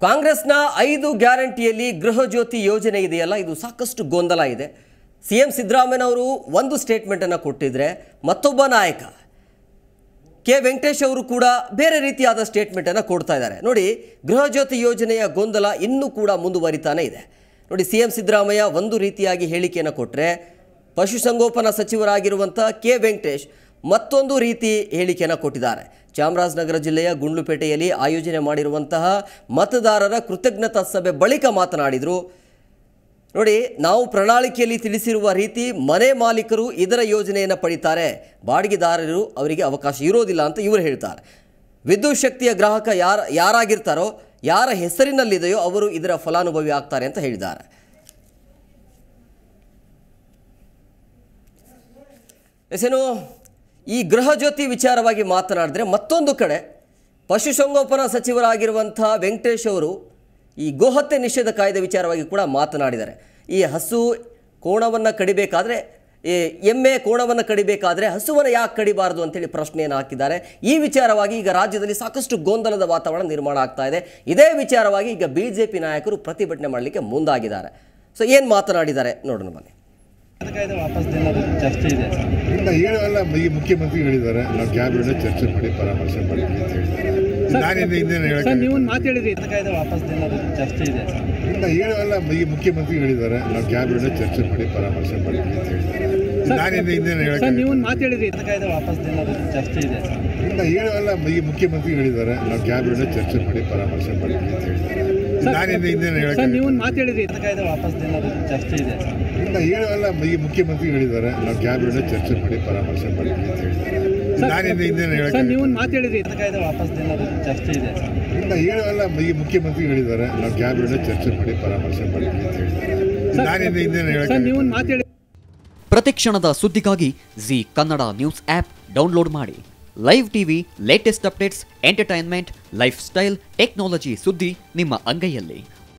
ಕಾಂಗ್ರೆಸ್ನ ಐದು ಗ್ಯಾರಂಟಿಯಲ್ಲಿ ಗೃಹ ಜ್ಯೋತಿ ಯೋಜನೆ ಇದೆಯಲ್ಲ ಇದು ಸಾಕಷ್ಟು ಗೊಂದಲ ಇದೆ ಸಿ ಎಂ ಸಿದ್ದರಾಮಯ್ಯನವರು ಒಂದು ಸ್ಟೇಟ್ಮೆಂಟನ್ನು ಕೊಟ್ಟಿದ್ರೆ ಮತ್ತೊಬ್ಬ ನಾಯಕ ಕೆ ವೆಂಕಟೇಶ್ ಅವರು ಕೂಡ ಬೇರೆ ರೀತಿಯಾದ ಸ್ಟೇಟ್ಮೆಂಟನ್ನು ಕೊಡ್ತಾ ಇದ್ದಾರೆ ನೋಡಿ ಗೃಹ ಜ್ಯೋತಿ ಯೋಜನೆಯ ಗೊಂದಲ ಇನ್ನೂ ಕೂಡ ಮುಂದುವರಿತಾನೆ ಇದೆ ನೋಡಿ ಸಿ ಎಂ ಸಿದ್ದರಾಮಯ್ಯ ಒಂದು ರೀತಿಯಾಗಿ ಹೇಳಿಕೆಯನ್ನು ಕೊಟ್ಟರೆ ಪಶುಸಂಗೋಪನಾ ಸಚಿವರಾಗಿರುವಂಥ ಕೆ ವೆಂಕಟೇಶ್ ಮತ್ತೊಂದು ರೀತಿ ಹೇಳಿಕೆಯನ್ನು ಕೊಟ್ಟಿದ್ದಾರೆ ಚಾಮರಾಜನಗರ ಜಿಲ್ಲೆಯ ಗುಂಡ್ಲುಪೇಟೆಯಲ್ಲಿ ಆಯೋಜನೆ ಮಾಡಿರುವಂತಹ ಮತದಾರರ ಕೃತಜ್ಞತಾ ಸಭೆ ಬಳಿಕ ಮಾತನಾಡಿದರು ನೋಡಿ ನಾವು ಪ್ರಣಾಳಿಕೆಯಲ್ಲಿ ತಿಳಿಸಿರುವ ರೀತಿ ಮನೆ ಮಾಲೀಕರು ಇದರ ಯೋಜನೆಯನ್ನು ಪಡಿತಾರೆ ಬಾಡಿಗೆದಾರರು ಅವರಿಗೆ ಅವಕಾಶ ಇರೋದಿಲ್ಲ ಅಂತ ಇವರು ಹೇಳ್ತಾರೆ ವಿದ್ಯುತ್ ಶಕ್ತಿಯ ಗ್ರಾಹಕ ಯಾರ ಯಾರಾಗಿರ್ತಾರೋ ಯಾರ ಹೆಸರಿನಲ್ಲಿದೆಯೋ ಅವರು ಇದರ ಫಲಾನುಭವಿ ಆಗ್ತಾರೆ ಅಂತ ಹೇಳಿದ್ದಾರೆ ಎಸೇನು ಈ ಗೃಹ ಜ್ಯೋತಿ ವಿಚಾರವಾಗಿ ಮಾತನಾಡಿದ್ರೆ ಮತ್ತೊಂದು ಕಡೆ ಪಶುಸಂಗೋಪನಾ ಸಚಿವರಾಗಿರುವಂಥ ವೆಂಕಟೇಶ್ ಅವರು ಈ ಗೋಹತ್ಯೆ ನಿಷೇಧ ಕಾಯ್ದೆ ವಿಚಾರವಾಗಿ ಕೂಡ ಮಾತನಾಡಿದ್ದಾರೆ ಈ ಹಸು ಕೋಣವನ್ನು ಕಡಿಬೇಕಾದ್ರೆ ಈ ಎಮ್ಮೆ ಕೋಣವನ್ನು ಕಡಿಬೇಕಾದ್ರೆ ಹಸುವನ್ನು ಯಾಕೆ ಕಡಿಬಾರದು ಅಂತೇಳಿ ಪ್ರಶ್ನೆಯನ್ನು ಹಾಕಿದ್ದಾರೆ ಈ ವಿಚಾರವಾಗಿ ಈಗ ರಾಜ್ಯದಲ್ಲಿ ಸಾಕಷ್ಟು ಗೊಂದಲದ ವಾತಾವರಣ ನಿರ್ಮಾಣ ಆಗ್ತಾ ಇದೆ ಇದೇ ವಿಚಾರವಾಗಿ ಈಗ ಬಿ ಜೆ ಪಿ ನಾಯಕರು ಪ್ರತಿಭಟನೆ ಮಾಡಲಿಕ್ಕೆ ಮುಂದಾಗಿದ್ದಾರೆ ಸೊ ಏನು ಮಾತನಾಡಿದ್ದಾರೆ ನೋಡೋಣ ಬನ್ನಿ ಕಾಯ್ದೆ ವಾಪಸ್ ದಿನ ಚರ್ಚೆ ಇದೆ ಸರ್ ಇಲ್ಲ ಹೇಳುವಲ್ಲ ಈ ಮುಖ್ಯಮಂತ್ರಿ ಹೇಳಿದ್ದಾರೆ ನಾವು ಕ್ಯಾಬಿನೆಟ್ ಚರ್ಚೆ ಮಾಡಿ ಪರಾಮರ್ಶೆ ಮಾಡ್ತೀವಿ ಅಂತ ಹೇಳಿದ್ದಾರೆ ನಾನಿಂದ ಹಿಂದೇನು ಸರ್ ಹೇಳಕ್ಕೆ ನೀವು ಒಂದು ಮಾತು ಹೇಳಿದ್ರಿ ಕಾಯ್ದೆ ವಾಪಸ್ ದಿನ ಚರ್ಚೆ ಇದೆ ಸರ್ ಇಲ್ಲ ಹೇಳುವಲ್ಲ ಈ ಮುಖ್ಯಮಂತ್ರಿ ಹೇಳಿದ್ದಾರೆ ನಾವು ಕ್ಯಾಬಿನೆಟ್ ಚರ್ಚೆ ಮಾಡಿ ಪರಾಮರ್ಶೆ ಮಾಡ್ತೀವಿ ಅಂತ ಹೇಳಿದ್ದಾರೆ ನಾನಿಂದ ಹಿಂದೇನು ಸರ್ ಹೇಳಕ್ಕೆ ನೀವು ಒಂದು ಮಾತು ಹೇಳಿದ್ರಿ ಕಾಯ್ದೆ ವಾಪಸ್ ದಿನ ಚರ್ಚೆ ಇದೆ ಸರ್ ಇಲ್ಲ ಹೇಳುವಲ್ಲ ಈ ಮುಖ್ಯಮಂತ್ರಿ ಹೇಳಿದ್ದಾರೆ ನಾವು ಕ್ಯಾಬಿನೆಟ್ ಚರ್ಚೆ ಮಾಡಿ ಪರಾಮರ್ಶೆ ಮಾಡ್ತೀವಿ ಅಂತ ಹೇಳಿದ್ದಾರೆ ನಾನಿಂದ ಹಿಂದೇನು ಸರ್ ಹೇಳಕ್ಕೆ ನೀವು ಒಂದು ಮಾತು ಹೇಳಿದ್ರಿ ಕಾಯ್ದೆ ವಾಪಸ್ ದಿನ ಚರ್ಚೆ ಇದೆ ಸರ್ ಇಲ್ಲ ಹೇಳುವಲ್ಲ ಈ ಮುಖ್ಯಮಂತ್ರಿ ಹೇಳಿದ್ದಾರೆ ನಾವು ಕ್ಯಾಬಿನೆಟ್ ಚರ್ಚೆ ಮಾಡಿ ಪರಾಮರ್ಶೆ ಮಾಡ್ತೀವಿ ಅಂತ ಹೇಳಿದ್ದಾರೆ ನಾನಿಂದ ಹಿಂದೇನು ಸರ್ ಹೇಳಕ್ಕೆ ನೀವು ಒಂದು ಮಾತು ಹೇಳಿದ್ರಿ ಕಾಯ್ದೆ ವಾಪಸ್ ದಿನ ಚರ್ಚೆ ಇದೆ ಸರ್ ಇಲ್ಲ ಹೇಳುವಲ್ಲ ಈ ಮುಖ್ಯಮಂತ್ರಿ ಹೇಳಿದ್ದಾರೆ ನಾವು ಕ್ಯಾಬಿನೆಟ್ ಚರ್ಚೆ ಮಾಡಿ ಪರಾಮರ್ಶೆ ಮಾಡ್ತೀವಿ ಅಂತ ಹೇಳಿದ್ದಾರೆ ನಾನಿಂದ ಹಿಂದೇನು ಸರ್ ಹೇಳಕ್ಕೆ ನೀವು ಒಂದು ಮಾತು ಹೇಳಿ ಪ್ರತಿಕ್ಷಣದ ಸುದ್ದಿಗಾಗಿ Zee Kannada news app download ಮಾಡಿ live TV latest updates entertainment lifestyle technology ಸುದ್ದಿ ನಿಮ್ಮ ಅಂಗೈಯಲ್ಲಿ